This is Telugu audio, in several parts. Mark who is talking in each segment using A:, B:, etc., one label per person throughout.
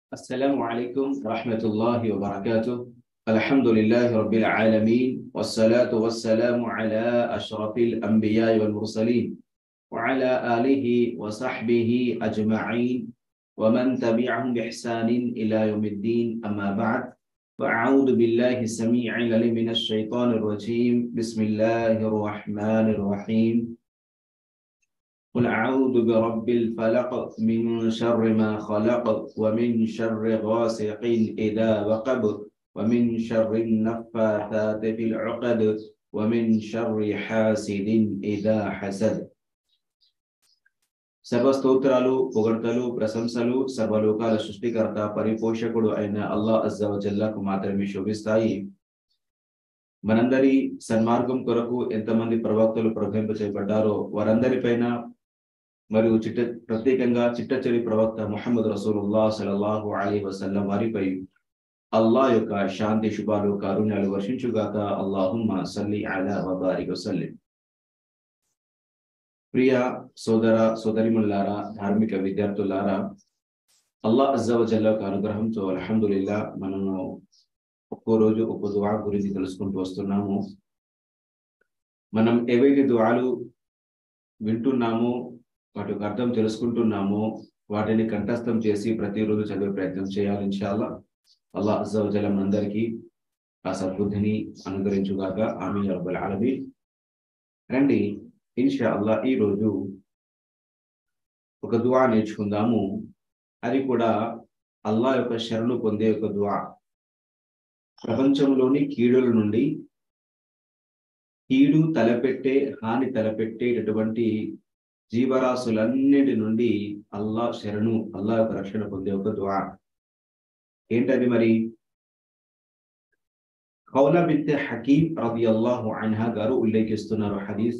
A: السلام عليكم ورحمة الله وبركاته الحمد لله رب العالمين والصلاة والسلام على أشرف الأنبياء والمرسلين وعلى آله وصحبه أجمعين ومن تبعهم بإحسان إلى يوم الدين أما بعد فأعوذ بالله السميع العليم من الشيطان الرجيم بسم الله الرحمن الرحيم قل أعوذ برب الفلق من شر ما خلق ومن شر غاسق إذا وقب ومن شر النفاثات في العقد ومن شر حاسد إذا حسد సర్వ స్తోత్రాలు పొగడ్తలు ప్రశంసలు సర్వలోకాల సృష్టికర్త పరిపోషకుడు అయిన అల్లా అజ్జవజల్లకు మాత్రమే శోభిస్తాయి మనందరి సన్మార్గం కొరకు ఎంతమంది ప్రవక్తలు ప్రకటింప చేయబడ్డారో వారందరిపైన మరియు చిట్ట ప్రత్యేకంగా చిట్టచెరి ప్రవక్త ముహమ్మద్ రసూలుల్లా సలల్లాహు అలీ వసల్లం వారిపై అల్లా యొక్క శాంతి శుభాలు కారుణ్యాలు వర్షించుగాక అల్లాహుమ్మ సల్లి అలా వబారి వసల్లి ప్రియ సోదర సోదరిములారా ధార్మిక విద్యార్థులారా అల్లా అజ్జవజల్ల యొక్క అనుగ్రహంతో అల్హమ్దుల్లా మనము ఒక్కో రోజు ఒక్కో దువా గురించి తెలుసుకుంటూ వస్తున్నాము మనం ఏవైతే దువాలు వింటున్నామో వాటి యొక్క అర్థం తెలుసుకుంటున్నామో వాటిని కంఠస్థం చేసి ప్రతిరోజు చదివే ప్రయత్నం చేయాలి ఇన్షాల్లా అల్లా అజ్జవజలం అందరికీ ఆ సద్బుద్ధిని అనుగ్రహించుగాక ఆమె రబ్బల్ ఆలమీ రండి ఇన్షా అల్లా ఈరోజు ఒక దువా నేర్చుకుందాము అది కూడా అల్లా యొక్క శరణు పొందే ఒక దువా ప్రపంచంలోని కీడుల నుండి కీడు తలపెట్టే హాని తలపెట్టేటటువంటి జీవరాశులన్నిటి నుండి అల్లా శరణు అల్లా యొక్క రక్షణ పొందే ఒక దువా ఏంటది మరి కౌలా బిత్ హకీం రది అల్లాహు అన్హా గారు ఉల్లేఖిస్తున్నారు హదీస్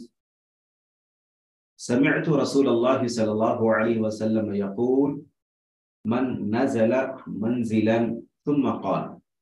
A: سمعت رسول الله صلى الله عليه وسلم يقول من نزل منزلا ثم قال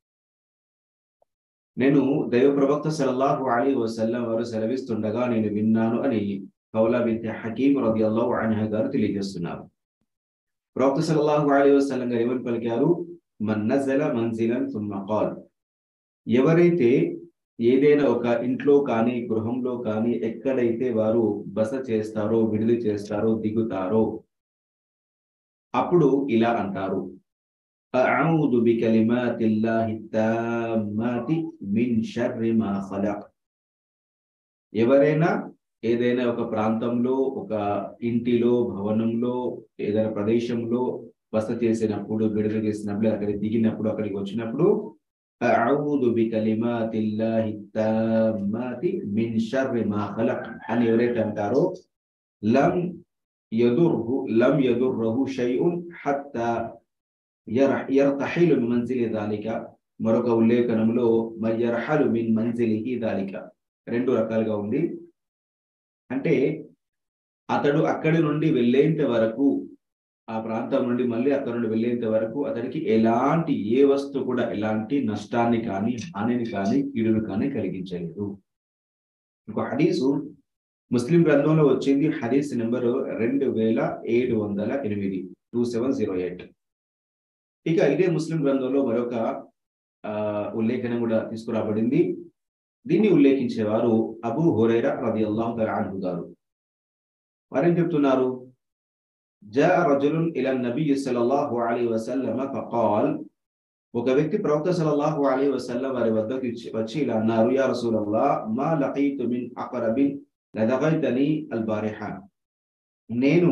A: నేను దైవ ప్రవక్త సలల్లాహు అలీ వసల్లం వారు సెలవిస్తుండగా నేను విన్నాను అని కౌలా బిన్ హకీం రదియల్లాహు అన్హా గారు తెలియజేస్తున్నారు ప్రవక్త సలల్లాహు అలీ వసల్లం గారు ఏమని పలికారు మన్ నజల మంజిలన్ థుమ్మ కాల్ ఎవరైతే ఏదైనా ఒక ఇంట్లో కానీ గృహంలో కానీ ఎక్కడైతే వారు బస చేస్తారో విడుదల చేస్తారో దిగుతారో అప్పుడు ఇలా అంటారు అఊదు బికలిమాతిల్లాహి తామ్మాతి మిన్ షర్రి మా ఖలక్ ఎవరైనా ఏదైనా ఒక ప్రాంతంలో ఒక ఇంటిలో భవనంలో ఏదైనా ప్రదేశంలో బస చేసినప్పుడు విడుదల చేసినప్పుడు అక్కడికి దిగినప్పుడు అక్కడికి వచ్చినప్పుడు అఊదు బికలిమాతిల్లాహి తామ్మాతి మిన్ షర్రి మా ఖలక్ అని ఎవరైతే అంటారో లం యదుర్హు లం యదుర్రహు షైఉన్ హత్తా యర్తహిలు మిన్ మంజిలి దాలిక మరొక ఉల్లేఖనంలో యర్హలు మిన్ మంజిలిహి దాలిక రెండు రకాలుగా ఉంది అంటే అతడు అక్కడి నుండి వెళ్ళేంత వరకు ఆ ప్రాంతం నుండి మళ్ళీ అక్కడ నుండి వెళ్ళేంత వరకు అతడికి ఎలాంటి ఏ వస్తువు కూడా ఎలాంటి నష్టాన్ని కానీ హానిని కానీ కీడును కానీ కలిగించలేదు ఇంకో హదీసు ముస్లిం గ్రంథంలో వచ్చింది హదీస్ నెంబరు రెండు వేల ఏడు వందల ఎనిమిది టూ సెవెన్ జీరో ఎయిట్ ఇక ఇదే ముస్లిం గ్రంథంలో మరొక ఉల్లేఖనం కూడా తీసుకురాబడింది దీన్ని ఉల్లేఖించేవారు అబూ హురైరా రది అల్లాహు తలాను గారు వారేం చెప్తున్నారు جاء رجل إلى النبي صلى الله عليه وسلم فقال ఒక వ్యక్తి ప్రవక్త సల్లల్లాహు అలైహి వసల్లం వారి వద్దకు వచ్చి ఇలా అన్నారు యా రసూలల్లా మా లఖీతు మిన్ అక్రబిన్ లదగైతని అల్ బారిహ నేను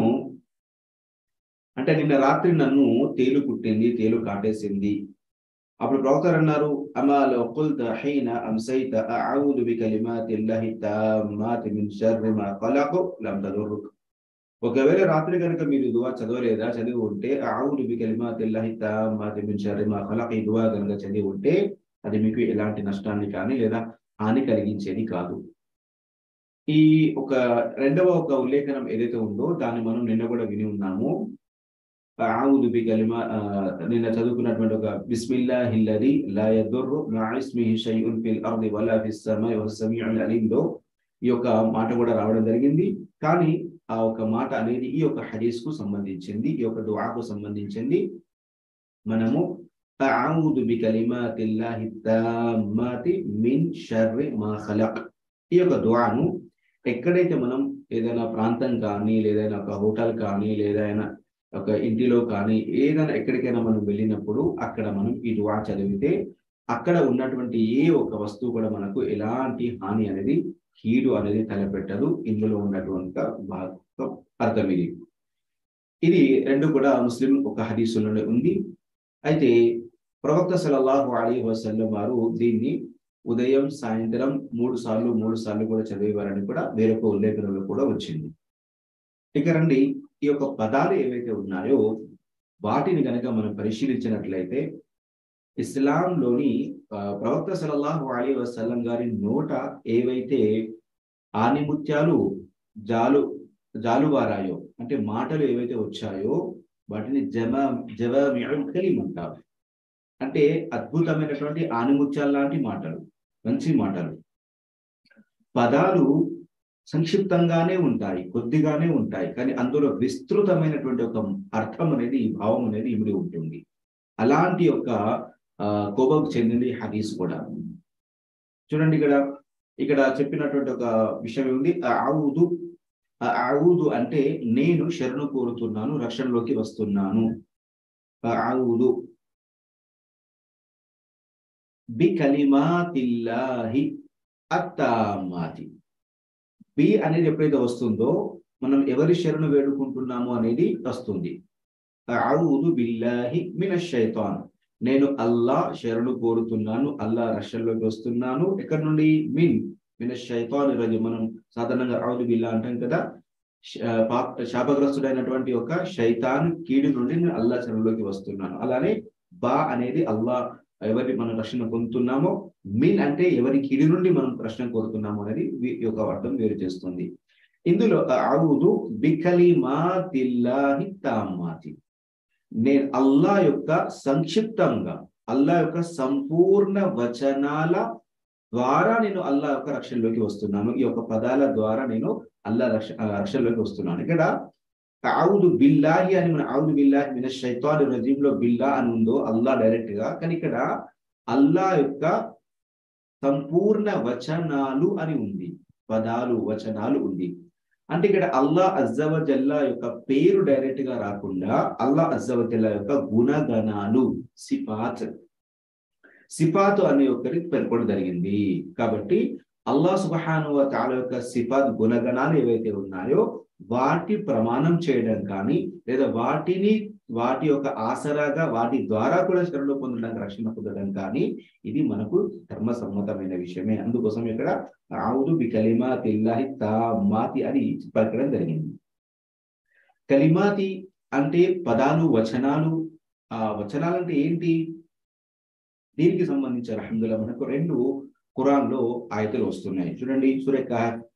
A: అంటే నిన్న రాత్రి నన్ను తేలు కుట్టింది తేలు కాటేసింది అప్పుడు ప్రవక్త అన్నారు అమా లౌ ఖుల్త హీన అంసైత అఊదు బికలిమాతిల్లాహి తామ్మాతి మిన్ షర్రి మా ఖలaq లం తదుర్రుక్ ఒకవేళ రాత్రి కనుక మీరు దువా చదవలేదా చదివి ఉంటే ఆవుడు బి కలిమాతిల్లాహి తామ్మాతి మిన్ షర్రి మా ఖలక్ ఈ దువా కనుక చదివి ఉంటే అది మీకు ఎలాంటి నష్టాన్ని కానీ లేదా హాని కలిగించేది కాదు ఈ ఒక రెండవ ఒక ఉల్లేఖనం ఏదైతే ఉందో దాన్ని మనం నిన్న కూడా విని ఉన్నాము ఆవుదు బి కలిమా నిన్న చదువుకున్నటువంటి ఒక బిస్మిల్లాహిల్లది లా యదుర్రు మా ఇస్మిహి షైఉన్ ఫిల్ అర్ది వలా ఫిస్ సమాయి వహువ సమీఉల్ అలీం లో ఈ యొక్క మాట కూడా రావడం జరిగింది కానీ ఆ ఒక మాట అనేది ఈ యొక్క హదీస్ కు సంబంధించింది ఈ యొక్క దుఆకు సంబంధించింది మనము అఊదు బి కలిమాతిల్లాహి తామ్మాతి మిన్ షర్రి మా ఖలక్ ఈ యొక్క దుఆను ఎక్కడైతే మనం ఏదైనా ప్రాంతం కానీ లేదైనా ఒక హోటల్ కానీ లేదైనా ఒక ఇంటిలో కానీ ఏదైనా ఎక్కడికైనా మనం వెళ్ళినప్పుడు అక్కడ మనం ఈ దువా చదివితే అక్కడ ఉన్నటువంటి ఏ ఒక వస్తువు కూడా మనకు ఎలాంటి హాని అనేది కీడు అనేది తలపెట్టదు ఇందులో ఉన్నటువంటి భాగం అర్థం ఇది ఇది రెండు కూడా ముస్లిం ఒక హదీసులోనే ఉంది అయితే ప్రవక్త సలల్లాహు అలీ వసల్లం వారు దీన్ని ఉదయం సాయంత్రం మూడు సార్లు మూడు సార్లు కూడా చదివేవారని కూడా వేరొక ఉల్లేఖనంలో కూడా వచ్చింది ఇక రండి ఈ యొక్క పదాలు ఏవైతే ఉన్నాయో వాటిని కనుక మనం పరిశీలించినట్లయితే ఇస్లాంలోని ప్రవక్త సలల్లాహు అలీ వసల్లం గారి నోట ఏవైతే ఆనిముత్యాలు జాలు జాలువారాయో అంటే మాటలు ఏవైతే వచ్చాయో వాటిని జమ జవమిఉల్ కలీం అంటారు అంటే అద్భుతమైనటువంటి ఆనిముత్యాలు లాంటి మాటలు మంచి మాటలు పదాలు సంక్షిప్తంగానే ఉంటాయి కొద్దిగానే ఉంటాయి కానీ అందులో విస్తృతమైనటువంటి ఒక అర్థం అనేది భావం అనేది ఇమిడి ఉంటుంది అలాంటి యొక్క కోబకు చెందింది హదీస్ కూడా చూడండి ఇక్కడ ఇక్కడ చెప్పినటువంటి ఒక విషయం ఉంది ఆవుదు ఆవుదు అంటే నేను శరణు కోరుతున్నాను రక్షణలోకి వస్తున్నాను ఆవుదు బి కలిమాతిల్లాహి అత్తామాతి బి అనేది ఎప్పుడైతే వస్తుందో మనం ఎవరి శరణు వేడుకుంటున్నాము అనేది వస్తుంది ఆవుదు బిల్లాహి మిన శైతాన్ నేను అల్లా శరణు కోరుతున్నాను అల్లా రక్షణలోకి వస్తున్నాను ఎక్కడి నుండి మిన్ మిన శైతాన్ రజు మనం సాధారణంగా ఆవుదు బిల్లా అంటాం కదా శాపగ్రస్తుడైనటువంటి ఒక శైతాన్ కీడు నుండి నేను అల్లా శరణలోకి వస్తున్నాను అలానే బా అనేది అల్లా ఎవరి మనం రక్షణ పొందుతున్నామో మిన్ అంటే ఎవరి కిడి నుండి మనం రక్షణ కోరుతున్నామో అనేది యొక్క అర్థం వేరు చేస్తుంది ఇందులో ఆవుదు బికలిమాతిల్లాహి తామ్మాతి నేను అల్లా యొక్క సంక్షిప్తంగా అల్లా యొక్క సంపూర్ణ వచనాల ద్వారా నేను అల్లా యొక్క రక్షణలోకి వస్తున్నాను ఈ యొక్క పదాల ద్వారా నేను అల్లా రక్ష రక్షణలోకి వస్తున్నాను ఇక్కడ ఆవుదు బిల్లాహి అని మన ఆవుదు బిల్లాహి మిన శైతాన్ రజీమ్ లో బిల్లా అని ఉందో అల్లా డైరెక్ట్ గా కానీ ఇక్కడ అల్లా యొక్క సంపూర్ణ వచనాలు అని ఉంది పదాలు వచనాలు ఉంది అంటే ఇక్కడ అల్లా అజ్జవ జల్లా యొక్క పేరు డైరెక్ట్ గా రాకుండా అల్లా అజ్జవ జల్లా యొక్క గుణగణాలు సిఫాత్ సిఫాత్ అనే ఒకటి పేర్కొనడం జరిగింది కాబట్టి అల్లా సుబహాను తాల యొక్క సిఫాత్ గుణగణాలు ఏవైతే ఉన్నాయో వాటి ప్రమాణం చేయడం కానీ లేదా వాటిని వాటి యొక్క ఆసరాగా వాటి ద్వారా కూడా శరణు పొందడానికి రక్షణ పొందడం కానీ ఇది మనకు ధర్మ సమ్మతమైన విషయమే అందుకోసం ఇక్కడ ఆవుదు బి కలిమా తిల్లాహి మాతి అని పలకడం జరిగింది కలిమాతి అంటే పదాలు వచనాలు ఆ వచనాలు అంటే ఏంటి దీనికి సంబంధించి అల్హమ్దుల్లా మనకు రెండు ఖురాన్ లో ఆయతలు వస్తున్నాయి చూడండి సూర్య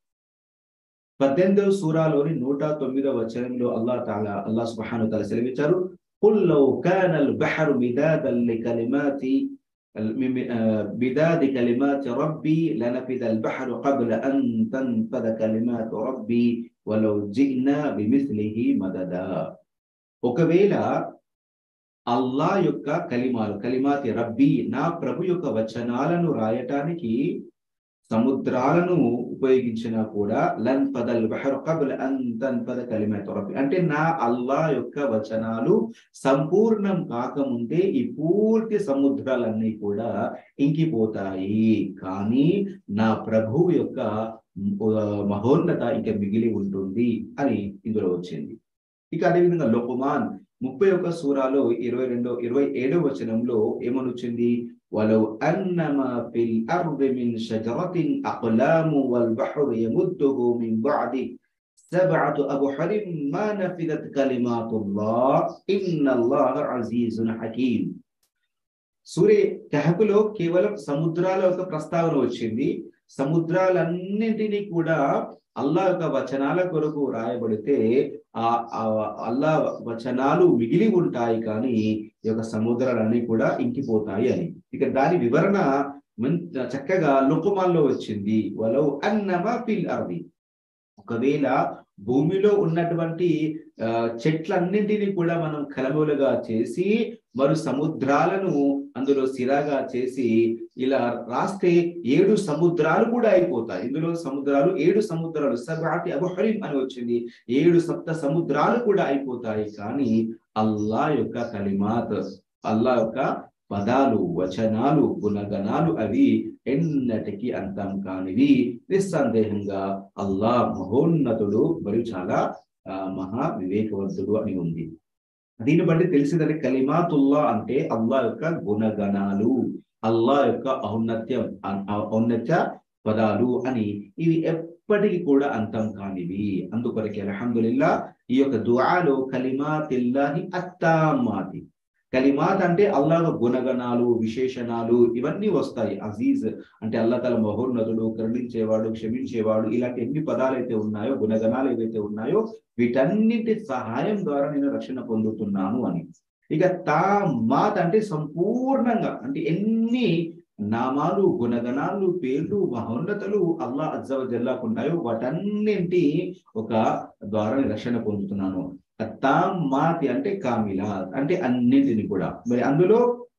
A: పద్దెనిమిదవ సూరాలోని నూట తొమ్మిదవ వచనంలో అల్లా తాలా అల్లా సుబ్హాను తాలా సెలవిచ్చారు قل لو كان البحر مدادا لكلمات بداد كلمات ربي لنفذ البحر قبل أن تنفذ كلمات ربي ولو جئنا بمثله مددا ఒకవేళ అల్లా యొక్క కలిమాలు కలిమాతి రబ్బీ నా ప్రభు యొక్క వచనాలను రాయటానికి సముద్రాలను ఉపయోగించినా కూడా లన్ పదల్ బహర్ కబుల్ అంతన్ పద కలిమాత రబ్బి అంటే నా అల్లా యొక్క వచనాలు సంపూర్ణం కాకముందే ఈ పూర్తి సముద్రాలన్నీ కూడా ఇంకిపోతాయి కానీ నా ప్రభువు యొక్క మహోన్నత ఇక మిగిలి ఉంటుంది అని ఇందులో వచ్చింది ఇక అదేవిధంగా లోకుమాన్ ముప్పై ఒక్క సూరాలో ఇరవై రెండో ఇరవై ఏడో వచనంలో ఏమనొచ్చింది ولو أنما في الأرض من شجرة أقلام والبحر يمده من بعده سبعة أبحر ما نفذت كلمات الله إن الله عزيز حكيم సూర్య కహకులో కేవలం సముద్రాల యొక్క ప్రస్తావన వచ్చింది సముద్రాలన్నింటినీ కూడా అల్లా యొక్క వచనాల కొరకు రాయబడితే ఆ అల్లా వచనాలు మిగిలి ఉంటాయి కానీ ఈ యొక్క సముద్రాలన్నీ కూడా ఇంకిపోతాయి అని ఇక దాని వివరణ చక్కగా లుకుమాల్లో వచ్చింది వలౌ అన్నమా ఫిల్ అర్ది ఒకవేళ భూమిలో ఉన్నటువంటి చెట్లన్నింటినీ కూడా మనం కలములుగా చేసి మరు సముద్రాలను అందులో సిరాగా చేసి ఇలా రాస్తే ఏడు సముద్రాలు కూడా అయిపోతాయి ఇందులో సముద్రాలు ఏడు సముద్రాలు సబాటి అబహరిం అని వచ్చింది ఏడు సప్త సముద్రాలు కూడా అయిపోతాయి కానీ అల్లా యొక్క కలిమాత్ అల్లా యొక్క పదాలు వచనాలు గుణగణాలు అవి ఎన్నటికీ అంతం కానివి నిస్సందేహంగా అల్లా మహోన్నతుడు మరియు చాలా ఆ, మహా వివేకవంతుడు అని ఉంది దీన్ని బట్టి తెలిసిందంటే కలిమాతుల్లా అంటే అల్లా యొక్క గుణగణాలు అల్లా యొక్క ఔన్నత్యం ఔ- ఔన్నత్య పదాలు అని ఇవి ఎప్పటికీ కూడా అంతం కానివి అందుకొరకే అల్హమ్దులిల్లా ఈ యొక్క దుఆలో కలిమాతిల్లాహి అత్తామాతి కలిమాత్ అంటే అల్లాహ్ గుణగణాలు విశేషణాలు ఇవన్నీ వస్తాయి అజీజ్ అంటే అల్లా తల మహోన్నతుడు కరుణించేవాడు క్షమించేవాడు ఇలాంటి ఎన్ని పదాలు అయితే ఉన్నాయో గుణగణాలు ఏవైతే ఉన్నాయో వీటన్నింటి సహాయం ద్వారా నేను రక్షణ పొందుతున్నాను అని ఇక తా మాత్ అంటే సంపూర్ణంగా అంటే ఎన్ని నామాలు గుణగణాలు పేర్లు మహోన్నతలు అల్లా అజ్జవ జల్లాకు ఉన్నాయో వాటన్నింటి ఒక ద్వారా నేను రక్షణ పొందుతున్నాను మాతి అంటే కామిలా అంటే అన్నింటిని కూడా మరి అందులో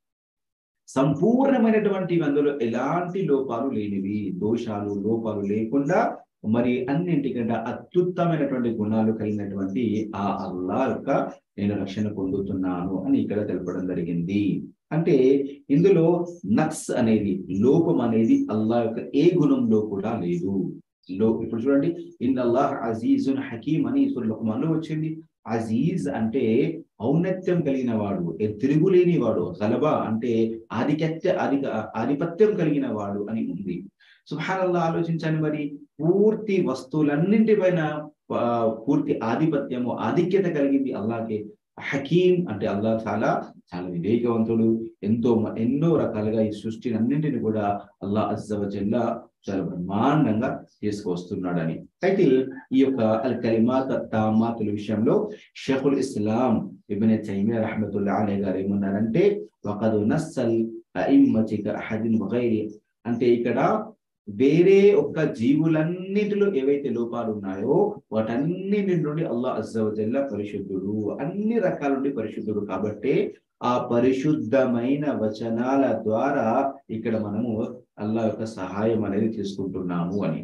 A: సంపూర్ణమైనటువంటి అందులో ఎలాంటి లోపాలు లేనివి దోషాలు లోపాలు లేకుండా మరి అన్నింటికంటే అత్యుత్తమైనటువంటి గుణాలు కలిగినటువంటి ఆ అల్లా యొక్క నేను రక్షణ పొందుతున్నాను అని ఇక్కడ తెలపడం జరిగింది అంటే ఇందులో నక్స్ అనేది లోపం అనేది అల్లా యొక్క ఏ గుణంలో కూడా లేదు లో ఇప్పుడు చూడండి ఇన్ అల్లాహ్ అజీజున్ హకీమ్ అని సుల్లుకుమాన్లో వచ్చింది అజీజ్ అంటే ఔన్నత్యం కలిగిన వాడు తిరుగులేని వాడు గలబా అంటే ఆధిక్యత్య ఆధిక ఆధిపత్యం కలిగిన వాడు అని ఉంది సుహానల్లా ఆలోచించండి మరి పూర్తి వస్తువులన్నింటిపైన ఆ, పూర్తి ఆధిపత్యము ఆధిక్యత కలిగింది అల్లాకే హకీం అంటే అల్లా చాలా చాలా వివేకవంతుడు ఎంతో మ- ఎన్నో రకాలుగా ఈ సృష్టిని అన్నింటిని కూడా అల్లా అజ్జవజల్లా చాలా బ్రహ్మాండంగా తీసుకువస్తున్నాడని అయితే ఈ యొక్క అల్ కలిమాత్ తామాతుల విషయంలో షేఖుల్ ఇస్లాం ఇబ్న్ తైమియా రహమతుల్లా అలే గారు ఏమన్నారంటే వకదు నస్సల్ అఇమ్మతిక అహదిన్ వగైరి అంటే ఇక్కడ వేరే ఒక్క జీవులన్నిటిలో ఏవైతే లోపాలు ఉన్నాయో వాటన్నిటి నుండి అల్లా అజ్జవజల్లా పరిశుద్ధుడు అన్ని రకాల నుండి పరిశుద్ధుడు కాబట్టి ఆ పరిశుద్ధమైన వచనాల ద్వారా ఇక్కడ మనము అల్లా యొక్క సహాయం అనేది తీసుకుంటున్నాము అని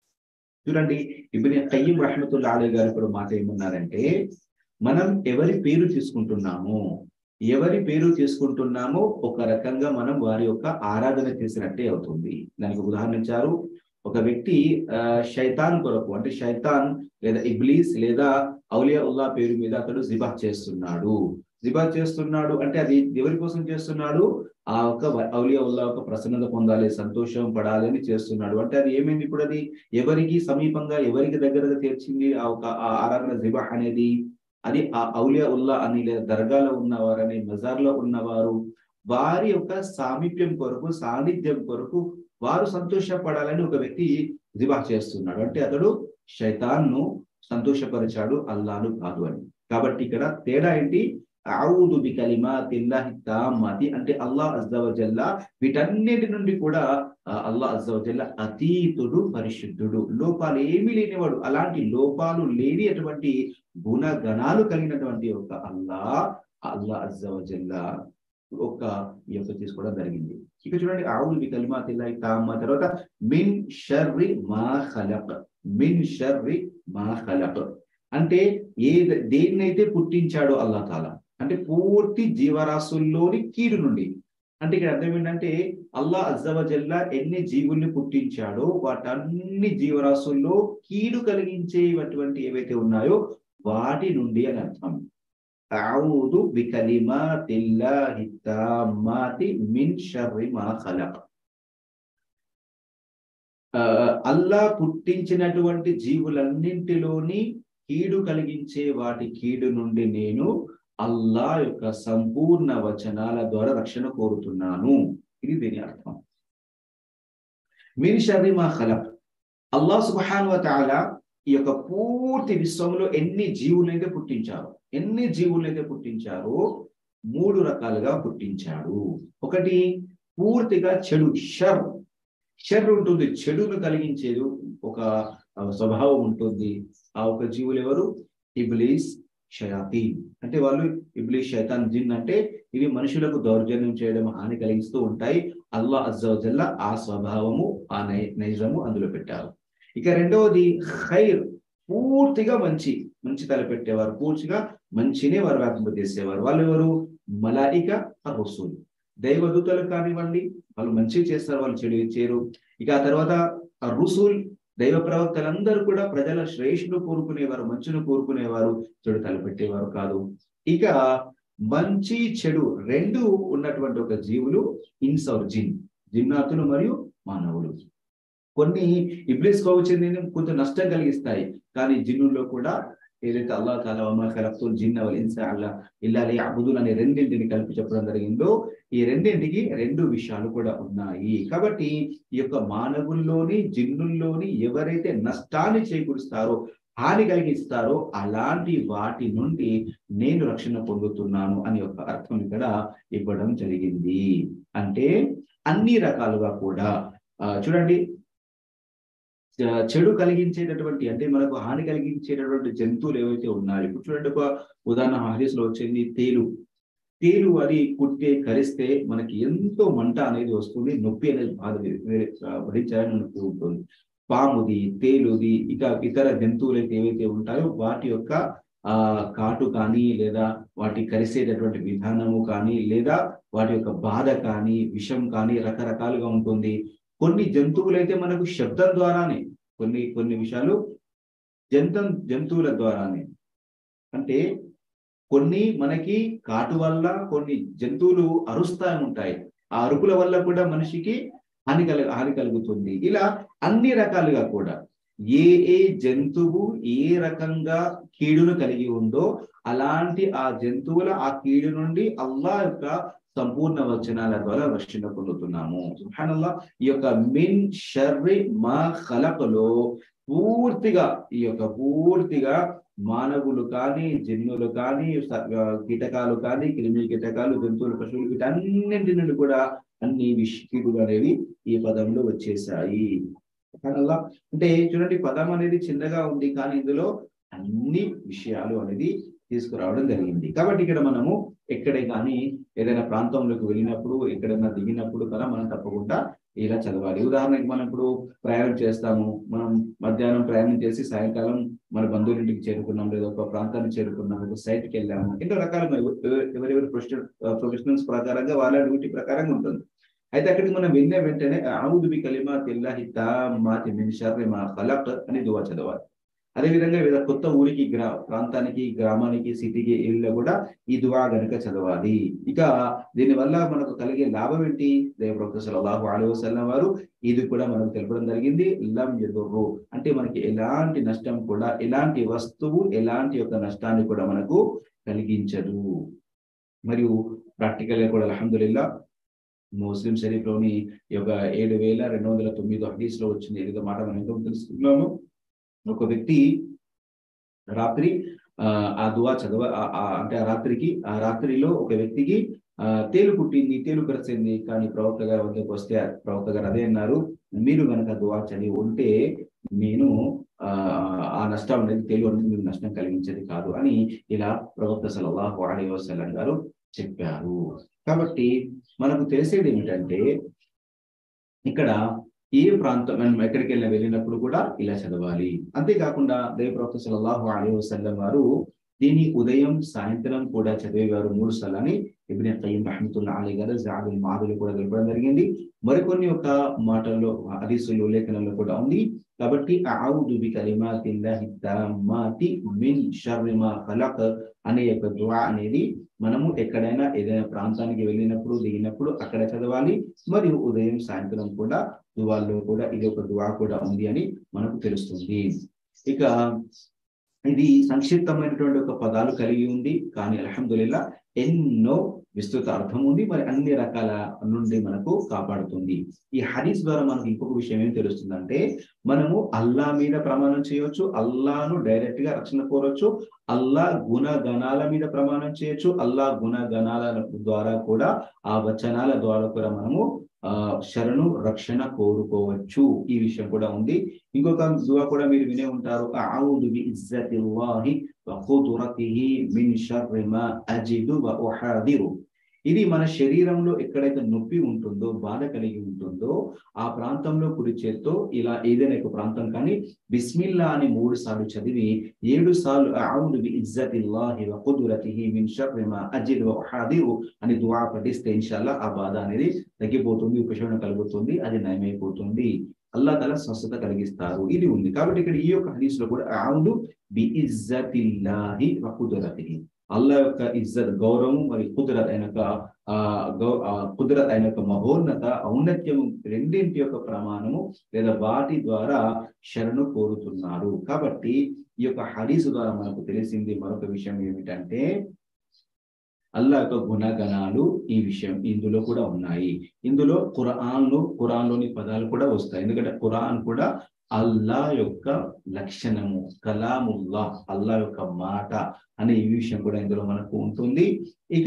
A: చూడండి ఇప్పుడు కయ్యం రహమతుల్లా అలీ గారు ఇప్పుడు మాట ఏమన్నారంటే మనం ఎవరి పేరు తీసుకుంటున్నాము ఎవరి పేరు తీసుకుంటున్నామో ఒక రకంగా మనం వారి యొక్క ఆరాధన చేసినట్టే అవుతుంది దానికి ఉదాహరణ ఇచ్చారు ఒక వ్యక్తి ఆ, శైతాన్ కొరకు అంటే శైతాన్ లేదా ఇబ్లీస్ లేదా ఔలియా ఉల్లా పేరు మీద అతడు జిబా చేస్తున్నాడు జిబా చేస్తున్నాడు అంటే అది ఎవరి కోసం చేస్తున్నాడు ఆ ఒక ఔలియా ఉల్లా ఒక ప్రసన్నత పొందాలి సంతోషం పడాలి అని చేస్తున్నాడు అంటే అది ఏమైంది ఇప్పుడు అది ఎవరికి సమీపంగా ఎవరికి దగ్గరగా తీర్చింది ఆ ఒక ఆ ఆరాధన జిబా అనేది అది ఆ ఔలియా ఉల్లా అని లేదా దర్గాలో ఉన్నవారని మజార్లో ఉన్నవారు వారి యొక్క సామీప్యం కొరకు సాన్నిధ్యం కొరకు వారు సంతోషపడాలని ఒక వ్యక్తి జిబా చేస్తున్నాడు అంటే అతడు శైతాన్ను సంతోషపరిచాడు అల్లాను కాదు అని కాబట్టి ఇక్కడ తేడా ఏంటి ఆవుదు బి కలిమాతిల్లాహి తామ్మతి అంటే అల్లాహ్ అజ్జవజల్లా వీటన్నిటి నుండి కూడా ఆ, అల్లాహ్ అజ్జవజల్లా అతీతుడు పరిశుద్ధుడు లోపాలు ఏమీ లేనివాడు అలాంటి లోపాలు లేని అటువంటి గుణగణాలు కలిగినటువంటి ఒక అల్లా అల్లా అజ్జవజల్లా ఒక ఈ యొక్క తీసుకోవడం జరిగింది ఇక చూడండి ఆవులు బి కలిమాతిల్లాహి తామ్మ తర్వాత మిన్ షర్రి మా ఖలక్ మిన్ షర్రి మా ఖలక్ అంటే ఏ దేన్నైతే పుట్టించాడో అల్లా తాలా అంటే పూర్తి జీవరాశుల్లోని కీడు నుండి అంటే ఇక్కడ అర్థం ఏంటంటే అల్లా అజ్జవజల్లా ఎన్ని జీవుల్ని పుట్టించాడో వాటన్ని జీవరాశుల్లో కీడు కలిగించేటువంటి ఏవైతే ఉన్నాయో వాటి నుండి అని అర్థం అఊదు బికలిమాతిల్లాహి తామ్మాతి మిన్ షర్రి మా ఖలక్ ఆ, అల్లా పుట్టించినటువంటి జీవులన్నింటిలోని కీడు కలిగించే వాటి కీడు నుండి నేను అల్లా యొక్క సంపూర్ణ వచనాల ద్వారా రక్షణ కోరుతున్నాను ఇది దీని అర్థం మీన్ షర్రి మా ఖలక్ అల్లా సుబ్హాన్ తాలా ఈ యొక్క పూర్తి విశ్వంలో ఎన్ని జీవులైతే పుట్టించారు ఎన్ని జీవులైతే పుట్టించారో మూడు రకాలుగా పుట్టించాడు ఒకటి పూర్తిగా చెడు షర్ షర్ ఉంటుంది చెడును కలిగించేది ఒక ఆ, స్వభావం ఉంటుంది ఆ ఒక జీవులు ఎవరు ఇబ్లీస్ షయాతీన్ అంటే వాళ్ళు ఇబ్లీష్ శైతాన్ జిన్ అంటే ఇవి మనుషులకు దౌర్జన్యం చేయడం హాని కలిగిస్తూ ఉంటాయి అల్లా అజ్జవజల్ల ఆ స్వభావము ఆ నై నైజము అందులో పెట్టారు ఇక రెండవది ఖైర్ పూర్తిగా మంచి మంచి తలపెట్టేవారు పూర్తిగా మంచినే వారు వ్యాపింపజేసేవారు వాళ్ళు ఎవరు మలాయిక రసూల్ దైవదూతలు కానివ్వండి వాళ్ళు మంచి చేస్తారు వాళ్ళు చెడు ఇచ్చారు ఇక ఆ తర్వాత ఆ రుసూల్ దైవ ప్రవక్తలందరూ కూడా ప్రజల శ్రేష్ఠను కోరుకునేవారు మంచును కోరుకునేవారు చెడు తలపెట్టేవారు కాదు ఇక మంచి చెడు రెండు ఉన్నటువంటి ఒక జీవులు ఇన్స్ ఆర్ జిన్ జిన్నాతులు మరియు మానవులు కొన్ని ఇబ్లిస్ కోవు చెందిన కొంత నష్టం కలిగిస్తాయి కానీ జిన్నుల్లో కూడా ఏదైతే అల్లా తాలా అమ్మ కలపుతూ జిన్ అవల్ ఇన్సా అల్లా ఇల్లాలి అబుదుల్ అనే రెండింటిని కలిపి చెప్పడం జరిగిందో ఈ రెండింటికి రెండు విషయాలు కూడా ఉన్నాయి కాబట్టి ఈ యొక్క మానవుల్లోని జిన్నుల్లోని ఎవరైతే నష్టాన్ని చేకూరుస్తారో హాని కలిగిస్తారో అలాంటి వాటి నుండి నేను రక్షణ పొందుతున్నాను అని ఒక అర్థం ఇక్కడ ఇవ్వడం జరిగింది అంటే అన్ని రకాలుగా కూడా చూడండి చెడు కలిగించేటటువంటి అంటే మనకు హాని కలిగించేటటువంటి జంతువులు ఏవైతే ఉన్నాయో ఇప్పుడు చూడండి ఒక ఉదాహరణ హారీస్ లో వచ్చింది తేలు తేలు అది కుట్టే కరిస్తే మనకి ఎంతో మంట అనేది వస్తుంది నొప్పి అనేది బాధ భరించాలని మనకు ఉంటుంది పాముది తేలుది ఇక ఇతర జంతువులు అయితే ఏవైతే ఉంటాయో వాటి యొక్క ఆ కాటు కానీ లేదా వాటి కరిసేటటువంటి విధానము కానీ లేదా వాటి యొక్క బాధ కానీ విషం కానీ రకరకాలుగా ఉంటుంది కొన్ని జంతువులైతే మనకు శబ్దం ద్వారానే కొన్ని కొన్ని విషయాలు జంతం జంతువుల ద్వారానే అంటే కొన్ని మనకి కాటు వల్ల కొన్ని జంతువులు అరుస్తా ఉంటాయి ఆ అరుపుల వల్ల కూడా మనిషికి హాని కల హాని కలుగుతుంది ఇలా అన్ని రకాలుగా కూడా ఏ ఏ జంతువు ఏ రకంగా కీడును కలిగి ఉందో అలాంటి ఆ జంతువుల ఆ కీడు నుండి అల్లా యొక్క సంపూర్ణ వచనాల ద్వారా రక్షణ పొందుతున్నాము సుహానల్లా ఈ యొక్క మిన్ షర్రి మా ఖలకలో పూర్తిగా ఈ యొక్క పూర్తిగా మానవులు కానీ జిన్నులు కానీ కీటకాలు కానీ క్రిమి కీటకాలు జంతువులు పశువులు వీటన్నింటి నుండి కూడా అన్ని విషకీడులు అనేవి ఈ పదంలో వచ్చేసాయి అలా అంటే చూడండి పదం అనేది చిన్నగా ఉంది కానీ ఇందులో అన్ని విషయాలు అనేది తీసుకురావడం జరిగింది కాబట్టి ఇక్కడ మనము ఎక్కడే కానీ ఏదైనా ప్రాంతంలోకి వెళ్ళినప్పుడు ఎక్కడైనా దిగినప్పుడు కదా మనం తప్పకుండా ఇలా చదవాలి ఉదాహరణకి మనం ఇప్పుడు ప్రయాణం చేస్తాము మనం మధ్యాహ్నం ప్రయాణం చేసి సాయంకాలం మన బంధువులింటికి చేరుకున్నాం లేదా ఒక ప్రాంతానికి చేరుకున్నాం ఒక సైట్కి వెళ్ళాము ఎన్నో రకాలుగా ఎవరెవరి ప్రొఫెషనల్ ప్రొఫెషనల్స్ ప్రకారంగా వాళ్ళ డ్యూటీ ప్రకారంగా ఉంటుంది అయితే అక్కడికి మనం వెళ్ళిన వెంటనే ఆవుదు బి కలిమా తెల్లాహి మాతి మిన్ షర్రి మా ఖలక్ అని దువా చదవాలి అదేవిధంగా వివిధ కొత్త ఊరికి గ్రా ప్రాంతానికి గ్రామానికి సిటీకి వెళ్ళినా కూడా ఈ దువా గనుక చదవాలి ఇక దీనివల్ల మనకు కలిగే లాభం ఏంటి దేవప్రవక్త సల్లల్లాహు అలైహి వసల్లం వారు ఇది కూడా మనకు తెలపడం జరిగింది లం ఎదుర్రు అంటే మనకి ఎలాంటి నష్టం కూడా ఎలాంటి వస్తువు ఎలాంటి యొక్క నష్టాన్ని కూడా మనకు కలిగించదు మరియు ప్రాక్టికల్ గా కూడా అల్హమ్దుల్లా ముస్లిం షరీఫ్ లోని ఈ యొక్క ఏడు వేల రెండు వందల తొమ్మిది హదీస్ లో వచ్చింది ఏదో మాట మనం ఎంతో తెలుసుకున్నాము ఒక వ్యక్తి రాత్రి ఆ దువా చదవ అంటే ఆ రాత్రికి ఆ రాత్రిలో ఒక వ్యక్తికి ఆ తేలు పుట్టింది తేలు కరిచింది కానీ ప్రవక్త గారి వద్దకు వస్తే ప్రవక్త గారు అదే అన్నారు మీరు కనుక దువా చదివి ఉంటే నేను ఆ ఆ నష్టం అనేది తేలు అనేది మీకు నష్టం కలిగించేది కాదు అని ఇలా ప్రవక్త సలల్లాహు అలీ వసల్లం గారు చెప్పారు కాబట్టి మనకు తెలిసేది ఏమిటంటే ఇక్కడ ఏ ప్రాంతం మనం ఎక్కడికి వెళ్ళినా వెళ్ళినప్పుడు కూడా ఇలా చదవాలి అంతేకాకుండా దైవ ప్రవక్త సల్లల్లాహు అలైహి వసల్లం వారు దీని ఉదయం సాయంత్రం కూడా చదివేవారు మూడు సార్లు అని ఇబ్న కయ్యం రహమతుల్లా అలీ గారు జాదుల్ మాదులు కూడా తెలపడం జరిగింది మరికొన్ని ఒక మాటల్లో హదీసులు లేఖనంలో కూడా ఉంది కాబట్టి ఆవుదు బి కలిమాతిల్లాహి తమ్మాతి మిన్ షర్రి మా ఖలక్ అనే యొక్క దువా అనేది మనము ఎక్కడైనా ఏదైనా ప్రాంతానికి వెళ్ళినప్పుడు దిగినప్పుడు అక్కడ చదవాలి మరియు ఉదయం సాయంత్రం కూడా దువాల్లో కూడా ఇది ఒక దువా కూడా ఉంది అని మనకు తెలుస్తుంది ఇక ఇది సంక్షిప్తమైనటువంటి ఒక పదాలు కలిగి ఉంది కానీ అల్హమ్దుల్లా ఎన్నో విస్తృత అర్థం ఉంది మరి అన్ని రకాల నుండి మనకు కాపాడుతుంది ఈ హదీస్ ద్వారా మనకు ఇంకొక విషయం ఏం తెలుస్తుందంటే మనము అల్లా మీద ప్రమాణం చేయవచ్చు అల్లాను డైరెక్ట్ గా రక్షణ కోరవచ్చు అల్లా గుణగణాల మీద ప్రమాణం చేయొచ్చు అల్లా గుణగణాల ద్వారా కూడా ఆ వచనాల ద్వారా కూడా మనము ఆ శరణు రక్షణ కోరుకోవచ్చు ఈ విషయం కూడా ఉంది ఇంకొక దువా కూడా మీరు వినే ఉంటారు ఆవుదు బి ఇజ్జతిల్లాహి وقدرته من شر ما أجد وأحاذر ఇది మన శరీరంలో ఎక్కడైతే నొప్పి ఉంటుందో బాధ కలిగి ఉంటుందో ఆ ప్రాంతంలో కుడి చేత్తో ఇలా ఏదైనా ఒక ప్రాంతం కానీ బిస్మిల్లా అని మూడు సార్లు చదివి ఏడు సార్లు అఔదు బి ఇజ్జతిల్లాహి వ కుదురతిహి మిన్ షర్రి మా అజిద్ వ ఉహాదిరు అని దుఆ పఠిస్తే ఇన్షాల్లా ఆ బాధ అనేది తగ్గిపోతుంది ఉపశమనం కలుగుతుంది అది నయమైపోతుంది అల్లా తల స్వస్థత కలిగిస్తారు ఇది ఉంది కాబట్టి ఇక్కడ ఈ యొక్క హదీస్ లో కూడా అఔదు బి ఇజ్జతిల్లాహి వ కుదురతిహి అల్లా యొక్క ఇజ్జత్ గౌరవం మరియు కుదరత్ అయిన యొక్క ఆ గౌ ఆ కుదరత్ అయిన యొక్క మహోన్నత ఔన్నత్యము రెండింటి యొక్క ప్రమాణము లేదా వాటి ద్వారా శరణు కోరుతున్నారు కాబట్టి ఈ యొక్క హదీసు ద్వారా మనకు తెలిసింది మరొక విషయం ఏమిటంటే అల్లా యొక్క గుణగణాలు ఈ విషయం ఇందులో కూడా ఉన్నాయి ఇందులో ఖురాన్లు ఖురాన్లోని పదాలు కూడా వస్తాయి ఎందుకంటే ఖురాన్ కూడా అల్లా యొక్క లక్షణము కలాముల్లా అల్లా యొక్క మాట అనే ఈ విషయం కూడా ఇందులో మనకు ఉంటుంది ఇక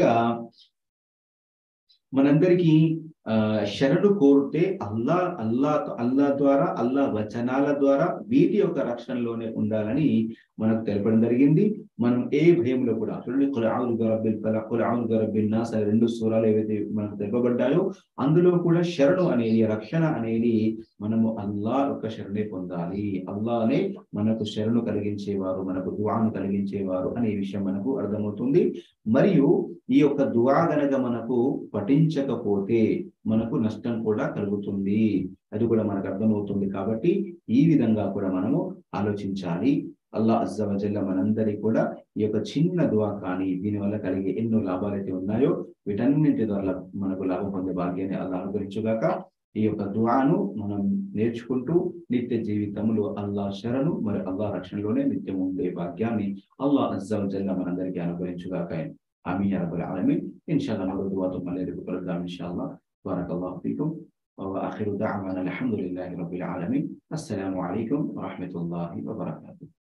A: మనందరికీ ఆ శరణు కోరితే అల్లా అల్లా అల్లా ద్వారా అల్లా వచనాల ద్వారా వీటి యొక్క రక్షణలోనే ఉండాలని మనకు తెలపడం జరిగింది మనం ఏ భయంలో కూడా చూడండి కులావులు గరబ్బిల్ ఫల కులావులు గరబ్బిల్ నాస్ అనే రెండు సూరాలు ఏవైతే మనకు తెలపబడ్డాయో అందులో కూడా శరణు అనేది రక్షణ అనేది మనము అల్లా యొక్క శరణే పొందాలి అల్లానే మనకు శరణు కలిగించేవారు మనకు దువాను కలిగించేవారు అనే విషయం మనకు అర్థమవుతుంది మరియు ఈ యొక్క దువా గనక మనకు పఠించకపోతే మనకు నష్టం కూడా కలుగుతుంది అది కూడా మనకు అర్థమవుతుంది కాబట్టి ఈ విధంగా కూడా మనము ఆలోచించాలి అల్లా అజ్జవజల్ల మనందరికీ కూడా ఈ యొక్క చిన్న దువా కానీ దీనివల్ల కలిగే ఎన్నో లాభాలు అయితే ఉన్నాయో వీటన్నింటి ద్వారా మనకు లాభం పొందే భాగ్యాన్ని అల్లా అనుగ్రహించుగాక ఈ యొక్క దువాను మనం నేర్చుకుంటూ నిత్య జీవితంలో అల్లా శరణు మరి అల్లా రక్షణలోనే నిత్యం ఉండే భాగ్యాన్ని అల్లా అజ్జవజల్ల మనందరికీ అనుగ్రహించుగాక ఆమీ రబ్బుల్ ఆలమీన్ ఇన్షాల్లా మరో దువాతో మళ్ళీ రేపు కలుద్దాం ఇన్షాల్లా بارك الله فيكم وآخر دعوانا الحمد لله رب العالمين السلام عليكم ورحمة الله وبركاته